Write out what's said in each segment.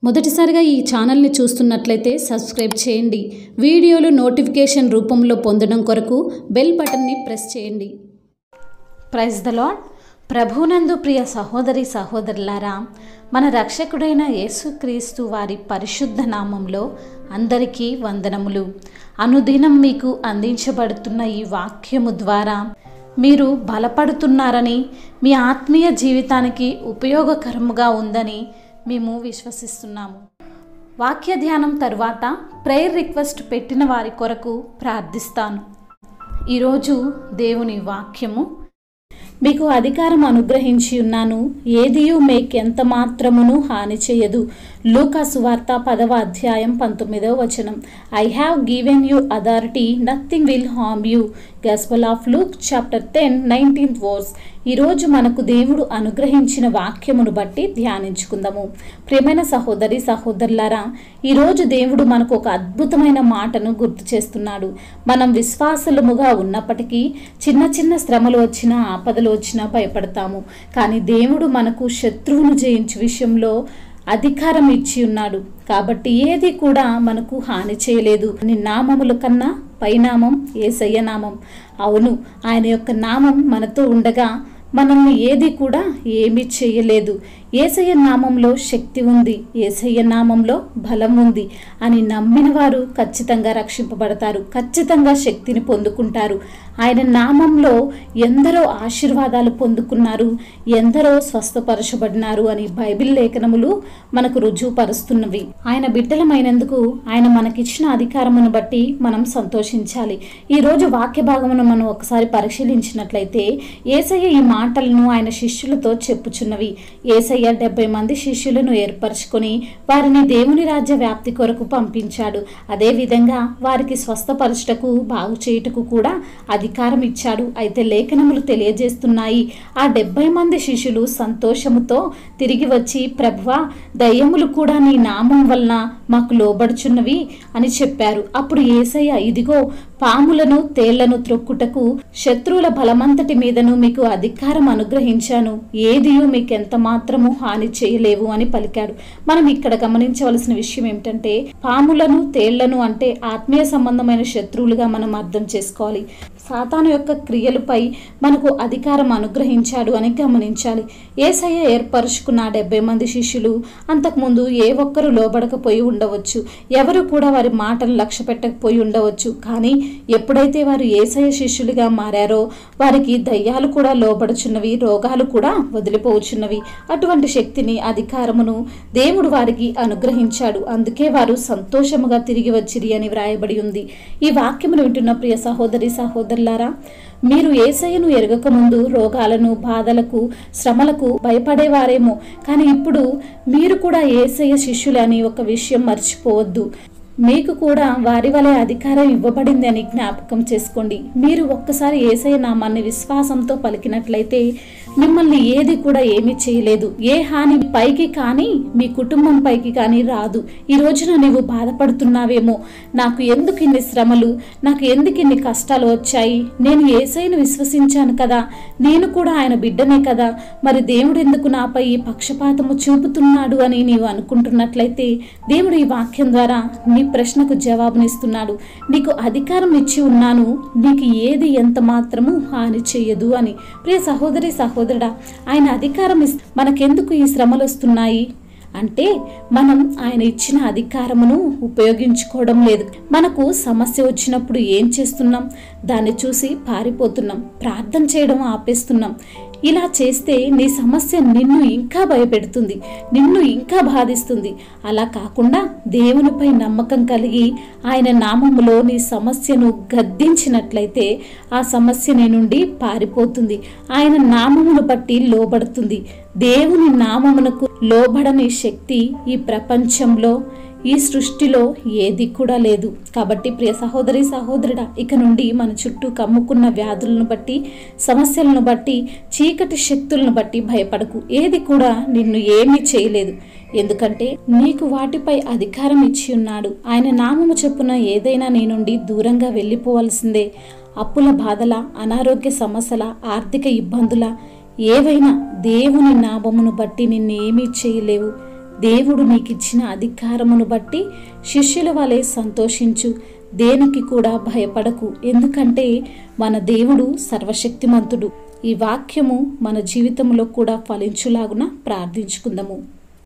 మొదటిసారిగా ఈ ఛానల్ని చూస్తున్నట్లయితే సబ్స్క్రైబ్ చేయండి వీడియోలు నోటిఫికేషన్ రూపంలో పొందడం కొరకు బెల్ బటన్ని ప్రెస్ చేయండి ప్రైజ్ ద లాడ్ ప్రభునందు ప్రియ సహోదరి సహోదరులారా మన రక్షకుడైన యేసుక్రీస్తు వారి పరిశుద్ధ నామంలో అందరికీ వందనములు అనుదినం మీకు అందించబడుతున్న ఈ వాక్యము ద్వారా మీరు బలపడుతున్నారని మీ ఆత్మీయ జీవితానికి ఉపయోగకరముగా ఉందని మేము విశ్వసిస్తున్నాము వాక్య ధ్యానం తరువాత ప్రేయర్ రిక్వెస్ట్ పెట్టిన వారి కొరకు ప్రార్థిస్తాను ఈరోజు దేవుని వాక్యము మీకు అధికారం అనుగ్రహించి ఉన్నాను ఏదియు మీకెంత మాత్రమును హాని చేయదు లూకా సువార్త పదవ అధ్యాయం పంతొమ్మిదవ వచనం I have given you authority nothing will harm you gospel of Luke chapter ten nineteenth verse ఈరోజు మనకు దేవుడు అనుగ్రహించిన వాక్యమును బట్టి ధ్యానించుకుందాము ప్రియమైన సహోదరి సహోదరులారా ఈరోజు దేవుడు మనకు ఒక అద్భుతమైన మాటను గుర్తు చేస్తున్నాడు మనం విశ్వాసలముగా ఉన్నప్పటికీ చిన్న చిన్న శ్రమలు వచ్చినా ఆపదలు వచ్చినా భయపడతాము కానీ దేవుడు మనకు శత్రువును జయించు విషయంలో అధికారం ఇచ్చి ఉన్నాడు కాబట్టి ఏది కూడా మనకు హాని చేయలేదు అని నామముల కన్నా పైనామం ఏసయ్య నామం అవును ఆయన యొక్క నామం మనతో ఉండగా మనల్ని ఏది కూడా ఏమీ చేయలేదు ఏసయ్య నామంలో శక్తి ఉంది ఏసయ్య నామంలో బలం ఉంది అని నమ్మిన వారు ఖచ్చితంగా రక్షింపబడతారు ఖచ్చితంగా శక్తిని పొందుకుంటారు ఆయన నామంలో ఎందరో ఆశీర్వాదాలు పొందుకున్నారు ఎందరో స్వస్థపరచబడినారు అని బైబిల్ లేఖనములు మనకు రుజువుపరుస్తున్నవి ఆయన బిడ్డలమైనందుకు ఆయన మనకిచ్చిన అధికారమును బట్టి మనం సంతోషించాలి ఈరోజు వాక్య భాగమును మనం ఒకసారి పరిశీలించినట్లయితే ఏసయ్య ఈ మాటలను ఆయన శిష్యులతో చెప్పుచున్నవి ఏసయ్య డెబ్బై మంది శిష్యులను ఏర్పరచుకొని వారిని దేవుని రాజ్య వ్యాప్తి కొరకు పంపించాడు అదేవిధంగా వారికి స్వస్థపరచుటకు బాగు చేయుటకు కూడా అధికారం ఇచ్చాడు అయితే లేఖనములు తెలియజేస్తున్నాయి ఆ డెబ్బై మంది శిష్యులు సంతోషముతో తిరిగి వచ్చి ప్రభువా దయ్యములు కూడా నీ నామం వలన మాకు లోబడుచున్నవి అని చెప్పారు అప్పుడు ఏసయ్య ఇదిగో పాములను తేళ్లను త్రొక్కుటకు శత్రువుల బలమంతటి మీదను మీకు అధికారం అనుగ్రహించాను ఏదియో మీకు ఎంత మాత్రము హాని చేయలేవు అని పలికాడు మనం ఇక్కడ గమనించవలసిన విషయం ఏమిటంటే పాములను తేళ్లను అంటే ఆత్మీయ సంబంధమైన శత్రువులుగా మనం అర్థం చేసుకోవాలి సాతాను యొక్క క్రియలపై మనకు అధికారం అనుగ్రహించాడు అని గమనించాలి ఏసయ్య ఏర్పరుచుకున్న డెబ్బై మంది శిష్యులు అంతకుముందు ఏ ఒక్కరు లోబడకపోయి ఉండవచ్చు ఎవరు కూడా వారి మాటలు లక్ష్య పెట్టకపోయి ఉండవచ్చు కానీ ఎప్పుడైతే వారు ఏసయ్య శిష్యులుగా మారారో వారికి దయ్యాలు కూడా లోబడుచున్నవి రోగాలు కూడా వదిలిపోవచ్చున్నవి అటువంటి శక్తిని అధికారమును దేవుడు వారికి అనుగ్రహించాడు అందుకే వారు సంతోషముగా తిరిగి వచ్చిరి అని వ్రాయబడి ఉంది ఈ వాక్యమును వింటున్న ప్రియ సహోదరి సహోదరులారా మీరు ఏసయ్యను ఎరగకముందు రోగాలను బాధలకు శ్రమలకు భయపడేవారేమో కానీ ఇప్పుడు మీరు కూడా ఏసయ్య శిష్యులని ఒక విషయం మర్చిపోవద్దు మీకు కూడా వారి వలె అధికారం ఇవ్వబడింది అని జ్ఞాపకం చేసుకోండి మీరు ఒక్కసారి ఏసయ్య నామాన్ని విశ్వాసంతో పలికినట్లయితే మిమ్మల్ని ఏది కూడా ఏమీ చేయలేదు ఏ హాని పైకి కానీ మీ కుటుంబం పైకి కానీ రాదు ఈ రోజున నీవు బాధపడుతున్నావేమో నాకు ఎందుకు ఇన్ని శ్రమలు నాకు ఎందుకు ఇన్ని కష్టాలు వచ్చాయి నేను ఏసైను విశ్వసించాను కదా నేను కూడా ఆయన బిడ్డనే కదా మరి దేవుడు ఎందుకు నాపై ఈ పక్షపాతము చూపుతున్నాడు అని నీవు అనుకుంటున్నట్లయితే దేవుడు ఈ వాక్యం ద్వారా నీ ప్రశ్నకు జవాబునిస్తున్నాడు నీకు అధికారం ఇచ్చి ఉన్నాను నీకు ఏది ఎంత మాత్రము హాని చేయదు అని ప్రియ సహోదరి సహోదరుడా ఆయన అధికారం ఇస్ మనకెందుకు ఈ శ్రమలు వస్తున్నాయి అంటే మనం ఆయన ఇచ్చిన అధికారమును ఉపయోగించుకోవడం లేదు మనకు సమస్య వచ్చినప్పుడు ఏం చేస్తున్నాం దాన్ని చూసి పారిపోతున్నాం ప్రార్థన చేయడం ఆపేస్తున్నాం ఇలా చేస్తే నీ సమస్య నిన్ను ఇంకా భయపెడుతుంది నిన్ను ఇంకా బాధిస్తుంది అలా కాకుండా దేవునిపై నమ్మకం కలిగి ఆయన నామములో నీ సమస్యను గద్దించినట్లయితే ఆ సమస్య నీ నుండి పారిపోతుంది ఆయన నామమును బట్టి లోబడుతుంది దేవుని నామమునకు లోబడని శక్తి ఈ ప్రపంచంలో ఈ సృష్టిలో ఏది కూడా లేదు కాబట్టి ప్రియ సహోదరి సహోదరుడా ఇక నుండి మన చుట్టూ కమ్ముకున్న వ్యాధులను బట్టి సమస్యలను బట్టి చీకటి శక్తులను బట్టి భయపడకు ఏది కూడా నిన్ను ఏమీ చేయలేదు ఎందుకంటే నీకు వాటిపై అధికారం ఇచ్చి ఉన్నాడు ఆయన నామము చెప్పున ఏదైనా నీ నుండి దూరంగా వెళ్ళిపోవలసిందే అప్పుల బాధల అనారోగ్య సమస్యల ఆర్థిక ఇబ్బందుల ఏవైనా దేవుని నామమును బట్టి నిన్నేమీ చేయలేవు దేవుడు నీకిచ్చిన అధికారమును బట్టి శిష్యుల వలె సంతోషించు దేనికి కూడా భయపడకు ఎందుకంటే మన దేవుడు సర్వశక్తిమంతుడు ఈ వాక్యము మన జీవితంలో కూడా ఫలించులాగున ప్రార్థించుకుందాము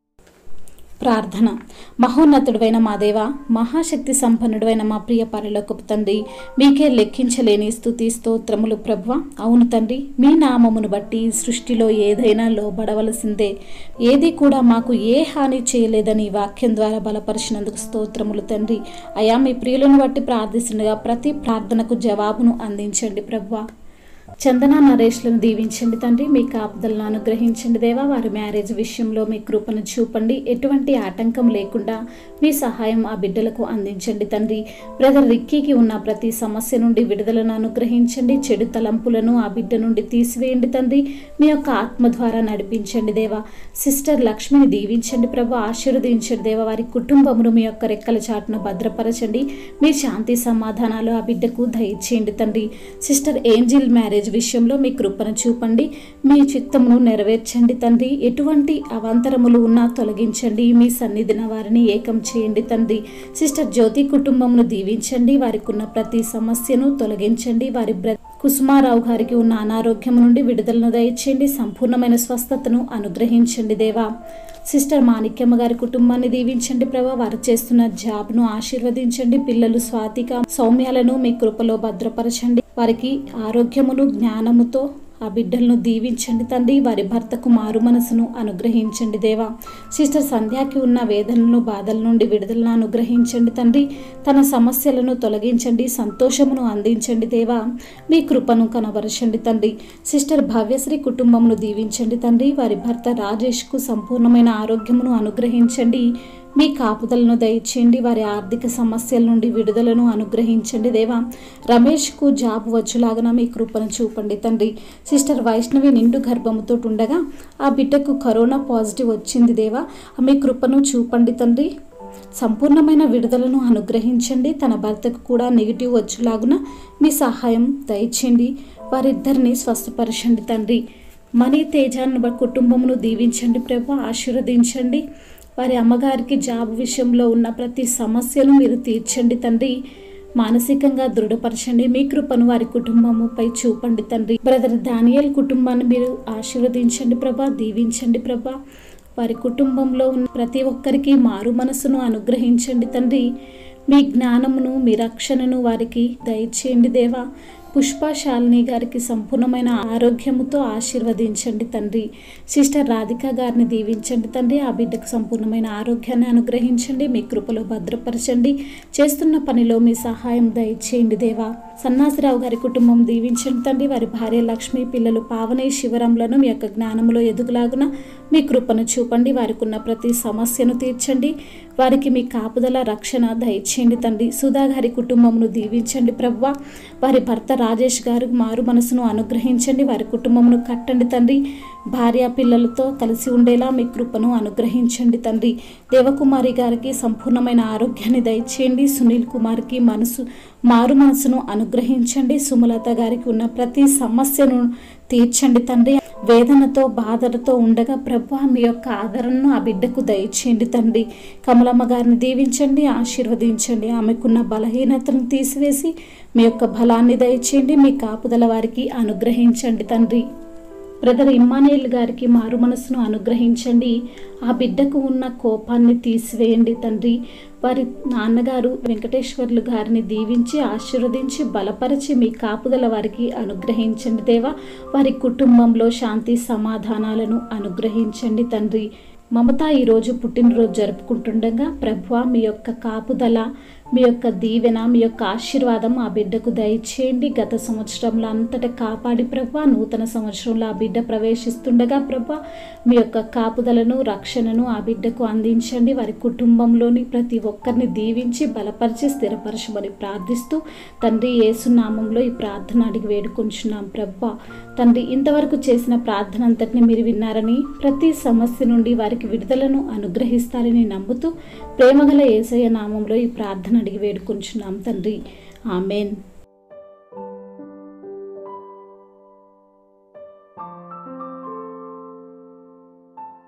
ప్రార్థన మహోన్నతుడైన మా దేవ మహాశక్తి సంపన్నుడైన మా ప్రియ పరలోకపు తండ్రి మీకే లెక్కించలేని స్థుతి స్తోత్రములు ప్రభు అవును తండ్రి మీ నామమును బట్టి ఈ సృష్టిలో ఏదైనా లోబడవలసిందే ఏది కూడా మాకు ఏ హాని చేయలేదని ఈ వాక్యం ద్వారా బలపరిచినందుకు స్తోత్రములు తండ్రి అయా మీ ప్రియులను బట్టి ప్రార్థిస్తుండగా ప్రతి ప్రార్థనకు జవాబును అందించండి ప్రభు చందన నరేష్లను దీవించండి తండ్రి మీ కాపుదలను అనుగ్రహించండి దేవా వారి మ్యారేజ్ విషయంలో మీ కృపను చూపండి ఎటువంటి ఆటంకం లేకుండా మీ సహాయం ఆ బిడ్డలకు అందించండి తండ్రి బ్రదర్ రిక్కీకి ఉన్న ప్రతి సమస్య నుండి విడుదలను అనుగ్రహించండి చెడు తలంపులను ఆ బిడ్డ నుండి తీసివేయండి తండ్రి మీ యొక్క ఆత్మ ద్వారా నడిపించండి దేవా సిస్టర్ లక్ష్మిని దీవించండి ప్రభు ఆశీర్వదించండి దేవా వారి కుటుంబమును మీ యొక్క రెక్కల చాటును భద్రపరచండి మీ శాంతి సమాధానాలు ఆ బిడ్డకు దయచేయండి తండ్రి సిస్టర్ ఏంజిల్ మ్యారేజ్ విషయంలో మీ కృపను చూపండి మీ చిత్తమును నెరవేర్చండి తండ్రి ఎటువంటి అవాంతరములు ఉన్నా తొలగించండి మీ సన్నిధిన వారిని ఏకం చేయండి తండ్రి సిస్టర్ జ్యోతి కుటుంబమును దీవించండి వారికి ఉన్న ప్రతి సమస్యను తొలగించండి వారి బ్ర కుసుమారావు గారికి ఉన్న అనారోగ్యం నుండి విడుదలను దయచేయండి సంపూర్ణమైన స్వస్థతను అనుగ్రహించండి దేవా సిస్టర్ మాణిక్యమ్మ గారి కుటుంబాన్ని దీవించండి ప్రభా వారు చేస్తున్న జాబ్ను ఆశీర్వదించండి పిల్లలు స్వాతిక సౌమ్యాలను మీ కృపలో భద్రపరచండి వారికి ఆరోగ్యమును జ్ఞానముతో ఆ బిడ్డలను దీవించండి తండ్రి వారి భర్తకు మారు మనసును అనుగ్రహించండి దేవా సిస్టర్ సంధ్యాకి ఉన్న వేదనలను బాధల నుండి విడుదలను అనుగ్రహించండి తండ్రి తన సమస్యలను తొలగించండి సంతోషమును అందించండి దేవా మీ కృపను కనబరచండి తండ్రి సిస్టర్ భవ్యశ్రీ కుటుంబమును దీవించండి తండ్రి వారి భర్త రాజేష్కు సంపూర్ణమైన ఆరోగ్యమును అనుగ్రహించండి మీ కాపుదలను దయచేయండి వారి ఆర్థిక సమస్యల నుండి విడుదలను అనుగ్రహించండి దేవా రమేష్కు జాబ్ వచ్చేలాగా మీ కృపను చూపండి తండ్రి సిస్టర్ వైష్ణవి నిండు గర్భముతో ఉండగా ఆ బిడ్డకు కరోనా పాజిటివ్ వచ్చింది దేవా మీ కృపను చూపండి తండ్రి సంపూర్ణమైన విడుదలను అనుగ్రహించండి తన భర్తకు కూడా నెగిటివ్ వచ్చేలాగున మీ సహాయం దయచేయండి వారిద్దరిని స్వస్థపరచండి తండ్రి మనీ తేజాన్ని కుటుంబమును దీవించండి ప్రభు ఆశీర్వదించండి వారి అమ్మగారికి జాబ్ విషయంలో ఉన్న ప్రతి సమస్యను మీరు తీర్చండి తండ్రి మానసికంగా దృఢపరచండి మీ కృపను వారి కుటుంబముపై చూపండి తండ్రి బ్రదర్ దానియల్ కుటుంబాన్ని మీరు ఆశీర్వదించండి ప్రభా దీవించండి ప్రభా వారి కుటుంబంలో ఉన్న ప్రతి ఒక్కరికి మారు మనసును అనుగ్రహించండి తండ్రి మీ జ్ఞానమును మీ రక్షణను వారికి దయచేయండి దేవా పుష్పశాలిని గారికి సంపూర్ణమైన ఆరోగ్యముతో ఆశీర్వదించండి తండ్రి సిస్టర్ రాధిక గారిని దీవించండి తండ్రి ఆ బిడ్డకు సంపూర్ణమైన ఆరోగ్యాన్ని అనుగ్రహించండి మీ కృపలో భద్రపరచండి చేస్తున్న పనిలో మీ సహాయం దయచేయండి దేవా సన్నాసిరావు గారి కుటుంబం దీవించండి తండ్రి వారి భార్య లక్ష్మి పిల్లలు పావని శివరంలను మీ యొక్క జ్ఞానములో ఎదుగులాగున మీ కృపను చూపండి వారికి ఉన్న ప్రతి సమస్యను తీర్చండి వారికి మీ కాపుదల రక్షణ దయచేయండి తండ్రి సుధా గారి కుటుంబమును దీవించండి ప్రవ్వ వారి భర్త రాజేష్ గారు మారు మనసును అనుగ్రహించండి వారి కుటుంబమును కట్టండి తండ్రి భార్య పిల్లలతో కలిసి ఉండేలా మీ కృపను అనుగ్రహించండి తండ్రి దేవకుమారి గారికి సంపూర్ణమైన ఆరోగ్యాన్ని దయచేయండి సునీల్ కుమార్కి మనసు మారు మనసును అనుగ్రహించండి సుమలత గారికి ఉన్న ప్రతి సమస్యను తీర్చండి తండ్రి వేదనతో బాధలతో ఉండగా ప్రభు మీ యొక్క ఆదరణను ఆ బిడ్డకు దయచేయండి తండ్రి కమలమ్మ గారిని దీవించండి ఆశీర్వదించండి ఆమెకున్న బలహీనతను తీసివేసి మీ యొక్క బలాన్ని దయచేయండి మీ కాపుదల వారికి అనుగ్రహించండి తండ్రి బ్రదర్ ఇమ్మానేల్ గారికి మారు మనసును అనుగ్రహించండి ఆ బిడ్డకు ఉన్న కోపాన్ని తీసివేయండి తండ్రి వారి నాన్నగారు వెంకటేశ్వర్లు గారిని దీవించి ఆశీర్వదించి బలపరిచి మీ కాపుదల వారికి అనుగ్రహించండి దేవా వారి కుటుంబంలో శాంతి సమాధానాలను అనుగ్రహించండి తండ్రి మమత ఈరోజు పుట్టినరోజు జరుపుకుంటుండగా ప్రభు మీ యొక్క కాపుదల మీ యొక్క దీవెన మీ యొక్క ఆశీర్వాదం ఆ బిడ్డకు దయచేయండి గత సంవత్సరంలో అంతటా కాపాడి ప్రభా నూతన సంవత్సరంలో ఆ బిడ్డ ప్రవేశిస్తుండగా ప్రభా మీ యొక్క కాపుదలను రక్షణను ఆ బిడ్డకు అందించండి వారి కుటుంబంలోని ప్రతి ఒక్కరిని దీవించి బలపరిచి స్థిరపరచమని ప్రార్థిస్తూ తండ్రి యేసునామంలో ఈ ప్రార్థన అడిగి వేడుకుంటున్నాం ప్రభా తండ్రి ఇంతవరకు చేసిన ప్రార్థన అంతటిని మీరు విన్నారని ప్రతి సమస్య నుండి వారికి విడుదలను అనుగ్రహిస్తారని నమ్ముతూ ప్రేమగల ఏసయ్య నామంలో ఈ ప్రార్థన అడిగి వేడుకుంటున్నాం తండ్రి ఆమెన్